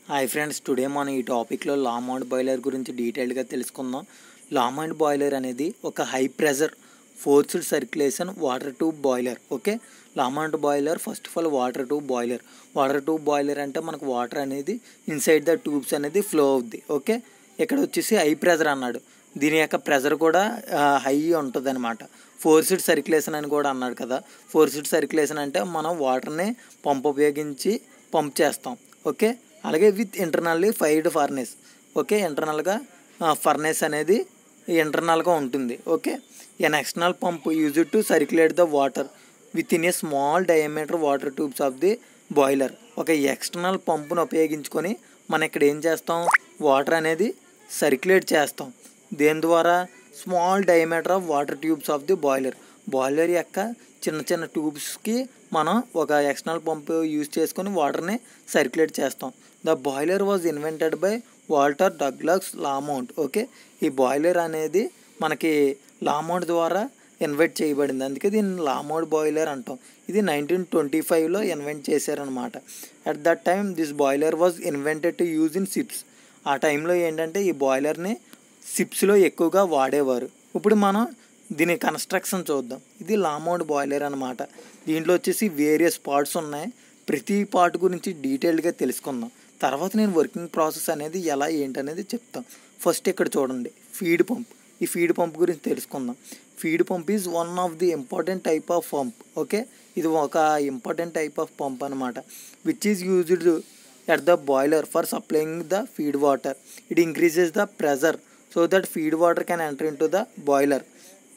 hi friends today మనం ఈ టాపిక్లో లామౌంట్ బాయిలర్ గురించి డీటెయిల్గా తెలుసుకుందాం లామౌంట్ బాయిలర్ అనేది ఒక high pressure forced circulation water tube boiler okay Lamont boiler first of all water tube boiler water tube boiler అంటే మనకు వాటర్ అనేది ఇన్సైడ్ ద ట్యూబ్స్ అనేది ఫ్లో అవుద్ది ఓకే ఇక్కడ వచ్చేసి హై ప్రెజర్ అన్నాడు దీని యొక్క ప్రెజర్ కూడా హై ఉంటుంది అనమాట ఫోర్స్డ్ సర్క్యులేషన్ అని కూడా అన్నాడు కదా ఫోర్స్డ్ సర్క్యులేషన్ అంటే మనం వాటర్ని పంప్ ఉపయోగించి పంప్ చేస్తాం ఓకే అలాగే with internally fired furnace okay ఇంటర్నల్గా ఫర్నేస్ అనేది ఇంటర్నల్గా ఉంటుంది okay an external pump use to circulate the water within a small diameter water tubes of the boiler ఒక ఎక్స్టర్నల్ పంపును ఉపయోగించుకొని మనం ఇక్కడ ఏం చేస్తాం వాటర్ అనేది సర్క్యులేట్ చేస్తాం దేని ద్వారా small diameter of water tubes of the boiler boiler యొక్క చిన్న చిన్న ట్యూబ్స్కి మనం ఒక ఎక్స్టర్నల్ పంప్ యూజ్ చేసుకొని వాటర్ని సర్క్యులేట్ చేస్తాం the boiler was invented by Walter Douglas Lamont okay ఈ బాయిలర్ అనేది మనకి లామౌంట్ ద్వారా ఇన్వెంట్ చేయబడింది అందుకే దీన్ని లామౌంట్ బాయిలర్ అంటాం ఇది నైన్టీన్ ట్వంటీ ఫైవ్లో ఇన్వెంట్ చేశారనమాట at that time this boiler was invented to use in ships ఆ టైంలో ఏంటంటే ఈ బాయిలర్ని సిప్స్లో ఎక్కువగా వాడేవారు ఇప్పుడు మనం దీని కన్స్ట్రక్షన్ చూద్దాం ఇది లామౌంట్ బాయిలర్ అనమాట దీంట్లో వచ్చేసి వేరియస్ పార్ట్స్ ఉన్నాయి ప్రతి పార్ట్ గురించి డీటెయిల్డ్గా తెలుసుకుందాం తర్వాత నేను వర్కింగ్ ప్రాసెస్ అనేది ఎలా ఏంటనేది చెప్తాం ఫస్ట్ ఇక్కడ చూడండి ఫీడ్ పంప్ ఈ ఫీడ్ పంప్ గురించి తెలుసుకుందాం feed pump is one of the important type of pump okay ఇది ఒక ఇంపార్టెంట్ టైప్ ఆఫ్ పంప్ అనమాట which is used at the boiler for supplying the feed water it increases the pressure so that feed water can enter into the boiler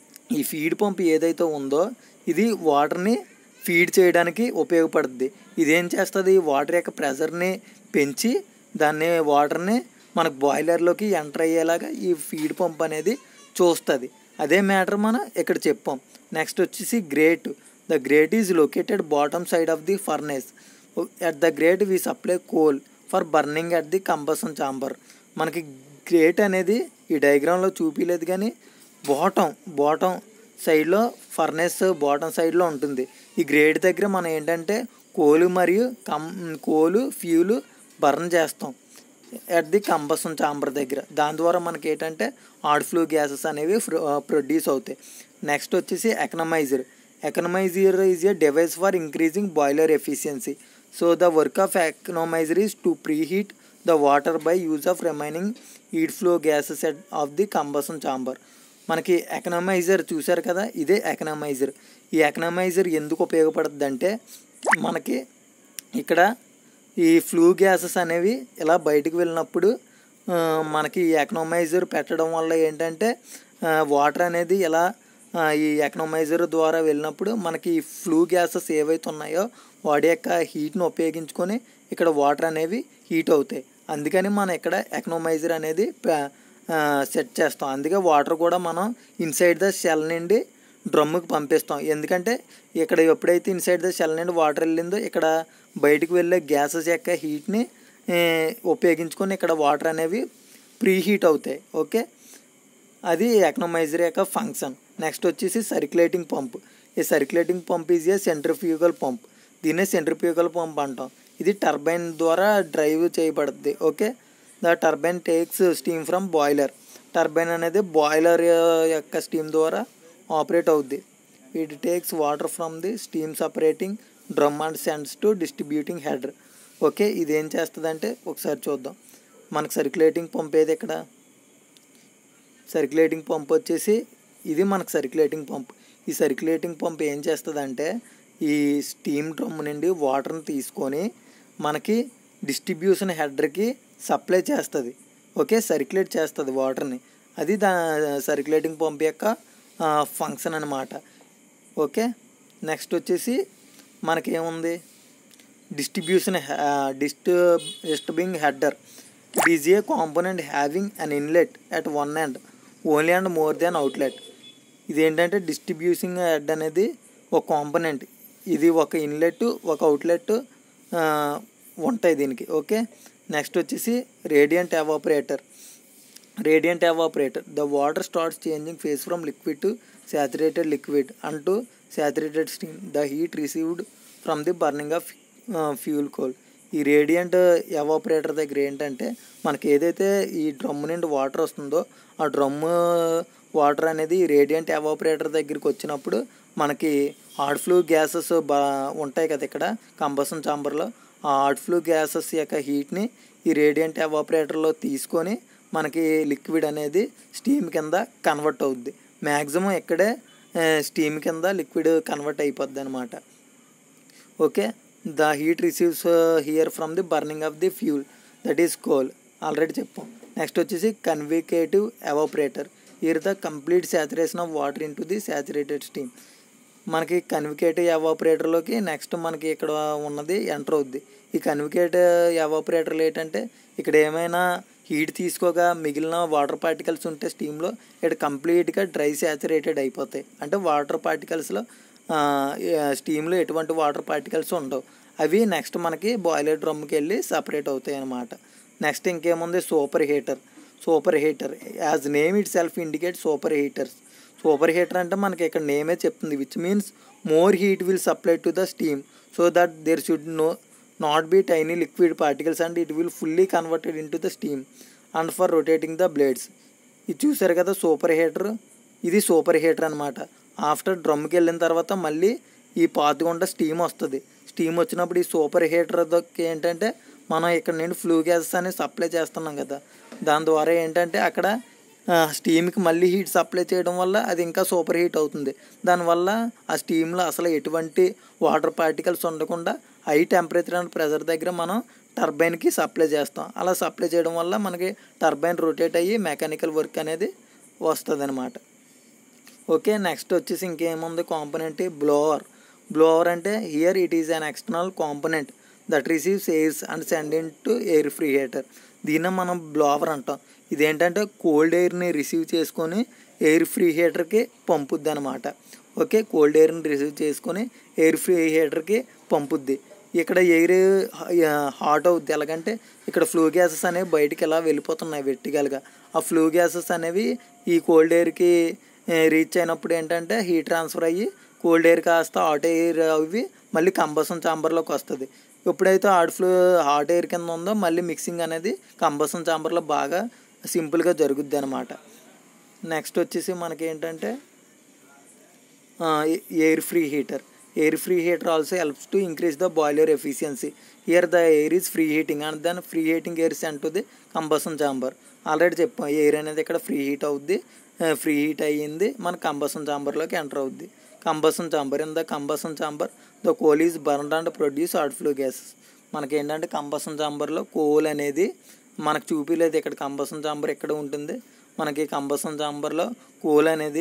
ఈ feed pump ఏదైతే ఉందో ఇది వాటర్ని feed చేయడానికి ఉపయోగపడుతుంది ఇదేం చేస్తుంది వాటర్ యొక్క ప్రెషర్ని పెంచి దాన్ని వాటర్ని మనకు బాయిలర్లోకి ఎంటర్ అయ్యేలాగా ఈ ఫీడ్ పంప్ అనేది చూస్తుంది అదే మ్యాటర్ మనం ఇక్కడ చెప్పాం నెక్స్ట్ వచ్చేసి grate the grate is located bottom side of the furnace at the grate we supply coal for burning at the combustion chamber మనకి గ్రేట్ అనేది ఈ డయాగ్రామ్లో చూపించలేదు కానీ బాటం బాటం సైడ్లో ఫర్నేస్ బాటం సైడ్లో ఉంటుంది ఈ గ్రేడ్ దగ్గర మనం ఏంటంటే కోలు మరియు కం కోలు ఫ్యూలు బర్న్ చేస్తాం ఎట్ ది కంబసన్ చాంబర్ దగ్గర దాని ద్వారా మనకి ఏంటంటే ఆడ్ ఫ్లూ గ్యాసెస్ అనేవి ప్రొడ్యూస్ అవుతాయి నెక్స్ట్ వచ్చేసి economizer economizer is a device for increasing boiler efficiency so the work of economizer is to preheat the water by use of remaining heat flow gases of the combustion chamber మనకి economizer చూశారు కదా ఇదే economiser ఈ economiser ఎందుకు ఉపయోగపడుతుంది అంటే మనకి ఇక్కడ ఈ ఫ్లూ గ్యాసెస్ అనేవి ఇలా బయటకు వెళ్ళినప్పుడు మనకి ఈ ఎకనమైజర్ పెట్టడం వల్ల ఏంటంటే వాటర్ అనేది ఇలా ఈ ఎకనమైజర్ ద్వారా వెళ్ళినప్పుడు మనకి ఈ ఫ్లూ గ్యాసెస్ ఏవైతే ఉన్నాయో వాటి యొక్క హీట్ను ఉపయోగించుకొని ఇక్కడ వాటర్ అనేవి హీట్ అవుతాయి అందుకని మనం ఇక్కడ ఎకనమైజర్ అనేది సెట్ చేస్తాం అందుకే వాటర్ కూడా మనం ఇన్సైడ్ ద సెల్ నుండి డ్రమ్ముకి పంపిస్తాం ఎందుకంటే ఇక్కడ ఎప్పుడైతే ఇన్సైడ్ ద సెల్ నుండి వాటర్ వెళ్ళిందో ఇక్కడ బయటకు వెళ్ళే గ్యాసెస్ యొక్క హీట్ని ఉపయోగించుకొని ఇక్కడ వాటర్ అనేవి ప్రీ హీట్ అవుతాయి ఓకే అది ఎకనమైజర్ యొక్క ఫంక్షన్ నెక్స్ట్ వచ్చేసి సర్క్యులేటింగ్ పంప్ ఈ circulating pump is a centrifugal pump దీన్నే సెంట్రిఫ్యూగల్ పంప్ అంటాం ఇది టర్బైన్ ద్వారా డ్రైవ్ చేయబడుతుంది okay the turbine takes steam from boiler turbine అనేది బాయిలర్ యొక్క స్టీమ్ ద్వారా ఆపరేట్ అవుద్ది it takes water from the steam separating drum and sends to distributing header okay ఇది ఏం చేస్తుందంటే ఒకసారి చూద్దాం మనకు సర్క్యులేటింగ్ పంప్ ఏది ఇక్కడ సర్క్యులేటింగ్ పంప్ వచ్చేసి ఇది మనకు సర్క్యులేటింగ్ పంప్ ఈ సర్క్యులేటింగ్ పంప్ ఏం చేస్తుందంటే ఈ స్టీమ్ డ్రమ్ నుండి వాటర్ని తీసుకొని మనకి డిస్ట్రిబ్యూషన్ హెడర్కి సప్లై చేస్తుంది ఓకే సర్క్యులేట్ చేస్తుంది వాటర్ని అది దా సర్క్యులేటింగ్ పంప్ యొక్క ఫంక్షన్ అనమాట ఓకే నెక్స్ట్ వచ్చేసి మనకేముంది డిస్ట్రిబ్యూషన్ డిస్ట్ disturbing header it is a component having an inlet at one end only and more than outlet ఇది ఏంటంటే డిస్ట్రిబ్యూసింగ్ హెడ్ అనేది ఒక కాంపోనెంట్ ఇది ఒక ఇన్లెట్ ఒక అవుట్లెట్ ఉంటాయి దీనికి ఓకే నెక్స్ట్ వచ్చేసి radiant evaporator radiant evaporator the water starts changing phase from liquid to saturated liquid and to saturated steam the heat received from the burning of fuel coal ఈ radiant evaporator దగ్గర ఏంటంటే మనకి ఏదైతే ఈ drum నుండి water వస్తుందో ఆ drum water అనేది ఈ రేడియంట్ ఎవాపరేటర్ దగ్గరికి వచ్చినప్పుడు మనకి హార్డ్ ఫ్లూ గ్యాసెస్ బా ఉంటాయి కదా ఇక్కడ కంబసన్ చాంబర్లో ఆ హార్డ్ ఫ్లూ గ్యాసెస్ యొక్క హీట్ని ఈ రేడియంట్ ఎవాపరేటర్లో తీసుకొని మనకి లిక్విడ్ అనేది స్టీమ్ కింద కన్వర్ట్ అవుద్ది మ్యాక్సిమం ఇక్కడే స్టీమ్ కింద లిక్విడ్ కన్వర్ట్ అయిపోద్ది అనమాట okay the heat receives here from the burning of the fuel that is coal already చెప్పాం నెక్స్ట్ వచ్చేసి convective evaporator here the complete saturation of water into the saturated steam మనకి convective ఎవాపరేటర్లోకి next మనకి ఇక్కడ ఉన్నది enter అవుద్ది ఈ కన్వికేటివ్ ఎవాపరేటర్లు ఏంటంటే ఇక్కడ ఏమైనా హీట్ తీసుకోగా మిగిలిన వాటర్ పార్టికల్స్ ఉంటే స్టీమ్లో ఇక్కడ కంప్లీట్గా డ్రై శాచురేటెడ్ అయిపోతాయి అంటే వాటర్ పార్టికల్స్లో స్టీమ్లో ఎటువంటి వాటర్ పార్టికల్స్ ఉండవు అవి నెక్స్ట్ మనకి బాయిలర్ డ్రమ్కి వెళ్ళి సపరేట్ అవుతాయి అన్నమాట నెక్స్ట్ ఇంకేముంది super heater super heater as name itself indicate super heaters super heater అంటే మనకి ఇక్కడ నేమే చెప్తుంది which means more heat will supply to the steam so that there should no not be tiny liquid particles and it will fully converted into the steam and for rotating the blades ఇది చూసారు కదా super heater ఇది super heater అనమాట after డ్రమ్కి వెళ్ళిన తర్వాత మళ్ళీ ఈ పాత్ గుండా స్టీమ్ వస్తుంది స్టీమ్ వచ్చినప్పుడు ఈ సూపర్ హీటర్ ఏంటంటే మనం ఇక్కడ నుండి ఫ్లూ గ్యాసెస్ అనేది సప్లై చేస్తున్నాం కదా దాని ద్వారా ఏంటంటే అక్కడ స్టీమ్కి మళ్ళీ హీట్ సప్లై చేయడం వల్ల అది ఇంకా సూపర్ హీట్ అవుతుంది దానివల్ల ఆ స్టీమ్లో అసలు ఎటువంటి వాటర్ పార్టికల్స్ ఉండకుండా హై టెంపరేచర్ అండ్ ప్రెషర్ దగ్గర మనం టర్బైన్కి సప్లై చేస్తాం అలా సప్లై చేయడం వల్ల మనకి టర్బైన్ రొటేట్ అయ్యి మెకానికల్ వర్క్ అనేది వస్తుంది అనమాట ఓకే నెక్స్ట్ వచ్చేసి ఇంకేముంది కాంపనెంట్ బ్లోవర్ బ్లోవర్ అంటే here it is an external component that receives airs and send into air pre heater దీన్ని మనం బ్లోవర్ అంటాం ఇదేంటంటే కోల్డ్ ఎయిర్ని రిసీవ్ చేసుకొని ఎయిర్ ఫ్రీ హీటర్కి పంపుద్ది అనమాట ఓకే కోల్డ్ ఎయిర్ని రిసీవ్ చేసుకొని ఎయిర్ ఫ్రీ హీటర్కి పంపుద్ది ఇక్కడ ఎయిర్ హాట్ అవుద్ది ఎలాగంటే ఇక్కడ ఫ్లూ గ్యాసెస్ అనేవి బయటికి ఇలా వెళ్ళిపోతున్నాయి వెట్టికలుగా ఆ ఫ్లూ గ్యాసెస్ అనేవి ఈ కోల్డ్ ఎయిర్కి రీచ్ అయినప్పుడు ఏంటంటే హీట్ ట్రాన్స్ఫర్ అయ్యి కోల్డ్ ఎయిర్ కాస్త హాట్ ఎయిర్ అవి మళ్ళీ కంబసన్ చాంబర్లోకి వస్తుంది ఎప్పుడైతే హాట్ ఫ్లూ హాట్ ఎయిర్ కింద ఉందో మళ్ళీ మిక్సింగ్ అనేది కంబసన్ చాంబర్లో బాగా సింపుల్గా జరుగుద్ది అనమాట నెక్స్ట్ వచ్చేసి మనకి ఏంటంటే air pre heater air pre heater also helps to increase the boiler efficiency here the air is pre heating and then pre heating air sent to the combustion chamber already చెప్పాం air అనేది ఇక్కడ pre heat అవుద్ది pre heat అయ్యింది మన combustion చాంబర్లోకి enter అవుద్ది combustion chamber in the combustion chamber the coal is burn and produce hot flue gases మనకి ఏంటంటే కంబసన్ చాంబర్లో కోల్ అనేది మనకు చూపించలేదు ఇక్కడ కంబసన్ చాంబర్ ఎక్కడ ఉంటుంది మనకి కంబసన్ చాంబర్లో కోల్ అనేది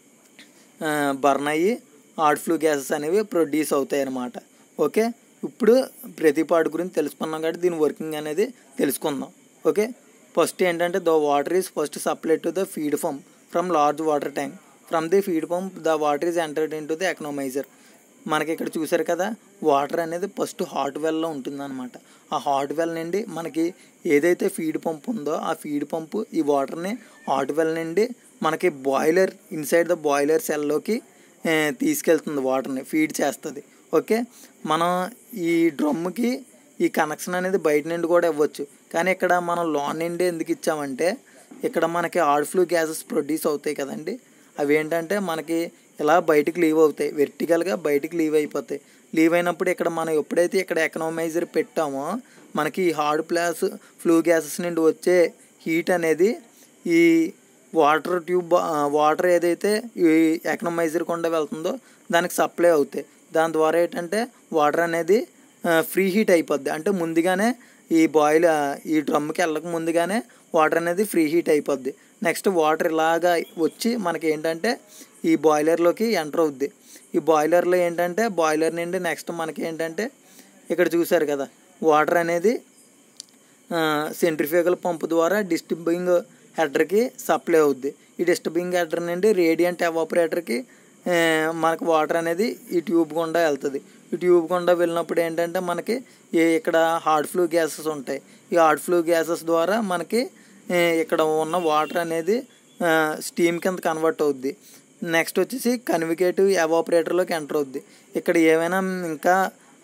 బర్న్ అయ్యి హాట్ ఫ్లూ గ్యాసెస్ అనేవి ప్రొడ్యూస్ అవుతాయి అన్నమాట ఓకే ఇప్పుడు ప్రతి పార్ట్ గురించి తెలుసుకున్నాం కాబట్టి దీని వర్కింగ్ అనేది తెలుసుకుందాం ఓకే ఫస్ట్ ఏంటంటే the water is first supply to the feed pump from large water tank from the feed pump the water is entered into the economiser మనకి ఇక్కడ చూసారు కదా వాటర్ అనేది ఫస్ట్ హాట్ వెల్లో ఉంటుందన్నమాట ఆ హాట్ వెల్ నుండి మనకి ఏదైతే ఫీడ్ పంప్ ఉందో ఆ ఫీడ్ పంపు ఈ వాటర్ని హాట్ వెల్ నుండి మనకి బాయిలర్ ఇన్సైడ్ ద బాయిలర్ సెల్లోకి తీసుకెళ్తుంది వాటర్ని ఫీడ్ చేస్తుంది ఓకే మనం ఈ డ్రమ్కి ఈ కనెక్షన్ అనేది బయట నుండి కూడా ఇవ్వచ్చు కానీ ఇక్కడ మనం లోన్ నుండి ఎందుకు ఇచ్చామంటే ఇక్కడ మనకి హాట్ ఫ్లూ గ్యాసెస్ ప్రొడ్యూస్ అవుతాయి కదండి అవి ఏంటంటే మనకి ఇలా బయటికి లీవ్ అవుతాయి వెర్టికల్గా బయటికి లీవ్ అయిపోతాయి లీవ్ అయినప్పుడు ఇక్కడ మనం ఎప్పుడైతే ఇక్కడ ఎకనామైజర్ పెట్టామో మనకి ఈ హార్డ్ ప్లాస్ ఫ్లూ గ్యాసెస్ నుండి వచ్చే హీట్ అనేది ఈ వాటర్ ట్యూబ్ వాటర్ ఏదైతే ఈ ఎకనమైజర్ కొండ వెళ్తుందో దానికి సప్లై అవుతాయి దాని ద్వారా ఏంటంటే వాటర్ అనేది ఫ్రీ హీట్ అయిపోద్ది అంటే ముందుగానే ఈ బాయిల్ ఈ డ్రమ్కి వెళ్ళక ముందుగానే వాటర్ అనేది ఫ్రీ హీట్ అయిపోద్ది నెక్స్ట్ వాటర్ ఇలాగా వచ్చి మనకి ఏంటంటే ఈ బాయిలర్లోకి ఎంటర్ అవుద్ది ఈ బాయిలర్లో ఏంటంటే బాయిలర్ నుండి నెక్స్ట్ మనకి ఏంటంటే ఇక్కడ చూసారు కదా వాటర్ అనేది సెంట్రిఫ్యూగల్ పంపు ద్వారా డిస్ట్రిబ్యూయింగ్ హెడర్కి సప్లై అవుద్ది ఈ డిస్టర్బింగ్ హెడర్ నుండి రేడియంట్ ఎవాపరేటర్కి మనకు వాటర్ అనేది ఈ ట్యూబ్ గుండా వెళ్తుంది ఈ ట్యూబ్ గుండా వెళ్ళినప్పుడు ఏంటంటే మనకి ఏ ఇక్కడ హార్డ్ ఫ్లూ గ్యాసెస్ ఉంటాయి ఈ హార్డ్ ఫ్లూ గ్యాసెస్ ద్వారా మనకి ఇక్కడ ఉన్న వాటర్ అనేది స్టీమ్ కింద కన్వర్ట్ అవుద్ది నెక్స్ట్ వచ్చేసి కన్వికేటివ్ ఎవాపరేటర్లోకి ఎంటర్ అవుద్ది ఇక్కడ ఏమైనా ఇంకా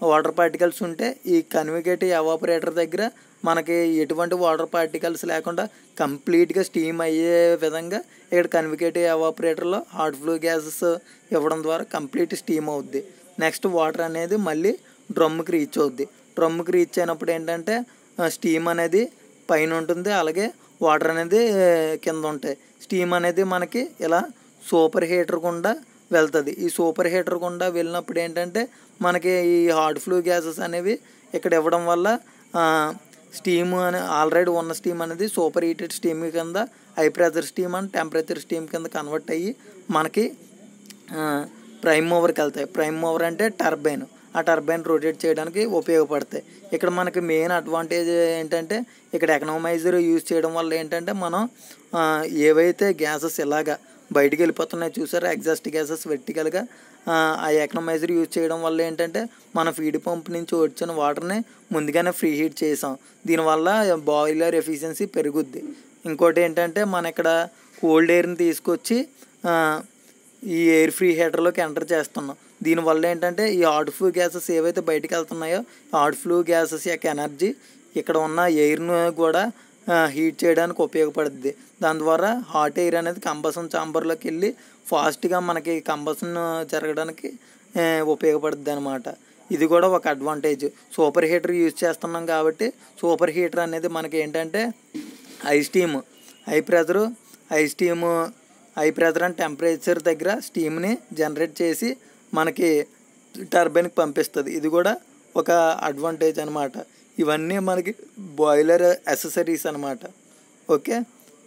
వాటర్ పార్టికల్స్ ఉంటే ఈ కన్వికేటివ్ ఎవాపరేటర్ దగ్గర మనకి ఎటువంటి వాటర్ పార్టికల్స్ లేకుండా కంప్లీట్గా స్టీమ్ అయ్యే విధంగా ఇక్కడ కన్వికేటివ్ ఎవాపరేటర్లో హాట్ ఫ్లూ గ్యాసెస్ ఇవ్వడం ద్వారా కంప్లీట్ స్టీమ్ అవుద్ది నెక్స్ట్ వాటర్ అనేది మళ్ళీ డ్రమ్కి రీచ్ అవుద్ది డ్రమ్కి రీచ్ అయినప్పుడు ఏంటంటే స్టీమ్ అనేది పైన ఉంటుంది అలాగే వాటర్ అనేది కింద ఉంటాయి స్టీమ్ అనేది మనకి ఇలా సూపర్ హీటర్ గుండా వెళ్తుంది ఈ సూపర్ హీటర్ గుండా వెళ్ళినప్పుడు ఏంటంటే మనకి ఈ హాట్ ఫ్లూ గ్యాసెస్ అనేవి ఇక్కడ ఇవ్వడం వల్ల స్టీమ్ అని ఆల్రెడీ ఉన్న స్టీమ్ అనేది సూపర్ హీటెడ్ స్టీమ్ కింద high pressure steam and temperature steam కింద కన్వర్ట్ అయ్యి మనకి ప్రైమ్ మూవర్కి వెళ్తాయి ప్రైమ్ మూవర్ అంటే టర్బైన్ ఆ టర్బైన్ రొటేట్ చేయడానికి ఉపయోగపడతాయి ఇక్కడ మనకి మెయిన్ అడ్వాంటేజ్ ఏంటంటే ఇక్కడ ఎకనామైజర్ యూజ్ చేయడం వల్ల ఏంటంటే మనం ఏవైతే గ్యాసెస్ ఇలాగా బయటికి వెళ్ళిపోతున్నాయి చూసారా ఎగ్జాస్ట్ గ్యాసెస్ వెర్టికల్గా ఆ ఎకనమైజర్ యూజ్ చేయడం వల్ల ఏంటంటే మన ఫీడ్ పంప్ నుంచి వచ్చిన వాటర్ని ముందుగానే ఫ్రీ హీట్ చేసాం దీనివల్ల బాయిలర్ ఎఫిషియన్సీ పెరుగుద్ది ఇంకోటి ఏంటంటే మన ఇక్కడ కోల్డ్ ఎయిర్ని తీసుకొచ్చి ఈ ఎయిర్ ఫ్రీ హీటర్లోకి ఎంటర్ చేస్తున్నాం దీనివల్ల ఏంటంటే ఈ హాట్ ఫ్లూ గ్యాసెస్ ఏవైతే బయటికి వెళ్తున్నాయో హాట్ ఫ్లూ గ్యాసెస్ యొక్క ఎనర్జీ ఇక్కడ ఉన్న ఎయిర్ను కూడా హీట్ చేయడానికి ఉపయోగపడుద్ది దాని ద్వారా హాట్ ఎయిర్ అనేది కంబసన్ చాంబర్లోకి వెళ్ళి ఫాస్ట్గా మనకి కంబసన్ జరగడానికి ఉపయోగపడుద్ది అనమాట ఇది కూడా ఒక అడ్వాంటేజ్ సూపర్ హీటర్ యూజ్ చేస్తున్నాం కాబట్టి సూపర్ హీటర్ అనేది మనకి ఏంటంటే high steam high pressure high steam high pressure and temperature దగ్గర స్టీమ్ని జనరేట్ చేసి మనకి టర్బైన్కి పంపిస్తుంది ఇది కూడా ఒక అడ్వాంటేజ్ అనమాట ఇవన్నీ మనకి బాయిలర్ అసెసరీస్ అనమాట ఓకే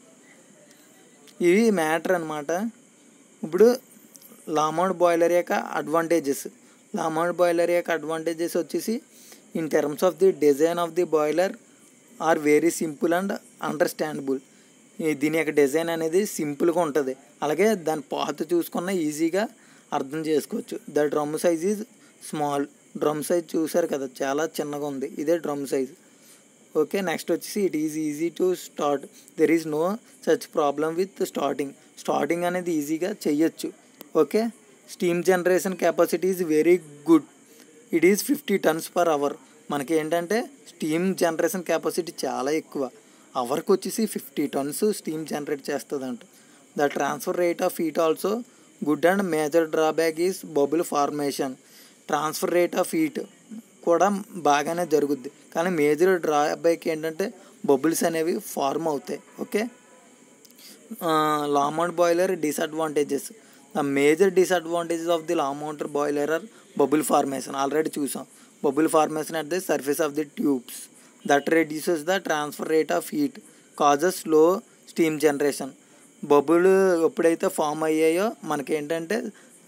ఇవి మ్యాటర్ అనమాట ఇప్పుడు లామౌండ్ బాయిలర్ యొక్క అడ్వాంటేజెస్ లామౌండ్ బాయిలర్ యొక్క అడ్వాంటేజెస్ వచ్చేసి in terms of the design of the boiler are very simple and understandable దీని యొక్క డిజైన్ అనేది సింపుల్గా ఉంటుంది అలాగే దాని పాత్ చూసుకున్న ఈజీగా అర్థం చేసుకోవచ్చు the drum size is small drum size చూసారు కదా చాలా చిన్నగా ఉంది ఇదే డ్రమ్ సైజ్ ఓకే నెక్స్ట్ వచ్చేసి it is easy to start there is no such problem with starting starting అనేది ఈజీగా చెయ్యొచ్చు okay steam generation capacity is very good it is fifty tons per hour మనకి ఏంటంటే స్టీమ్ జనరేషన్ కెపాసిటీ చాలా ఎక్కువ అవర్కి వచ్చేసి ఫిఫ్టీ టన్స్ స్టీమ్ జనరేట్ చేస్తుందంట the transfer rate of heat also good and major drawback is bubble formation transfer rate of heat కూడా బాగానే జరుగుద్ది కానీ మేజర్ డ్రాబ్యాక్ ఏంటంటే బబుల్స్ అనేవి ఫార్మ్ అవుతాయి okay Lamont boiler disadvantages the major disadvantages of the Lamont boiler are bubble formation already చూసాం bubble formation at the surface of the tubes that reduces the transfer rate of heat causes low steam generation bubble ఎప్పుడైతే form అయ్యాయో మనకేంటంటే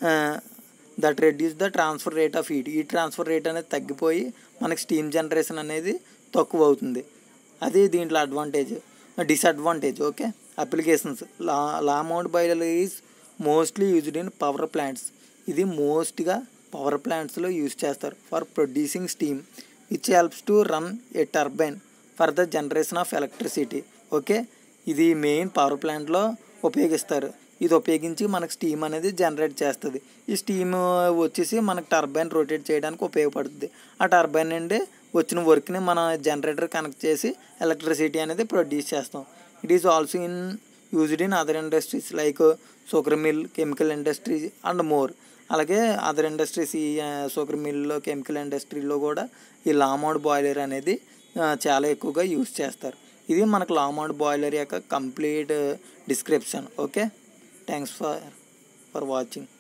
that reduce the transfer rate of heat ఈ transfer rate అనేది తగ్గిపోయి మనకి steam generation అనేది తక్కువ అవుతుంది అది దీంట్లో అడ్వాంటేజ్ డిసడ్వాంటేజ్ ఓకే అప్లికేషన్స్ లా Lamont boiler is mostly used in power plants ఇది మోస్ట్గా పవర్ ప్లాంట్స్లో యూజ్ చేస్తారు for producing steam which helps to run a turbine for the generation of electricity okay ఇది మెయిన్ పవర్ ప్లాంట్లో ఉపయోగిస్తారు ఇది ఉపయోగించి మనకు స్టీమ్ అనేది జనరేట్ చేస్తుంది ఈ స్టీమ్ వచ్చేసి మనకు టర్బైన్ రొటేట్ చేయడానికి ఉపయోగపడుతుంది ఆ టర్బైన్ నుండి వచ్చిన వర్క్ని మన జనరేటర్ కనెక్ట్ చేసి ఎలక్ట్రిసిటీ అనేది ప్రొడ్యూస్ చేస్తాం it is also in used in other industries like sugar mill chemical industry and more అలాగే అదర్ ఇండస్ట్రీస్ ఈ షుగర్ మిల్లో కెమికల్ ఇండస్ట్రీలో కూడా ఈ లామౌడ్ బాయిలర్ అనేది చాలా ఎక్కువగా యూజ్ చేస్తారు ఇది మనకు లామౌడ్ బాయిలర్ యొక్క complete description okay thanks for for watching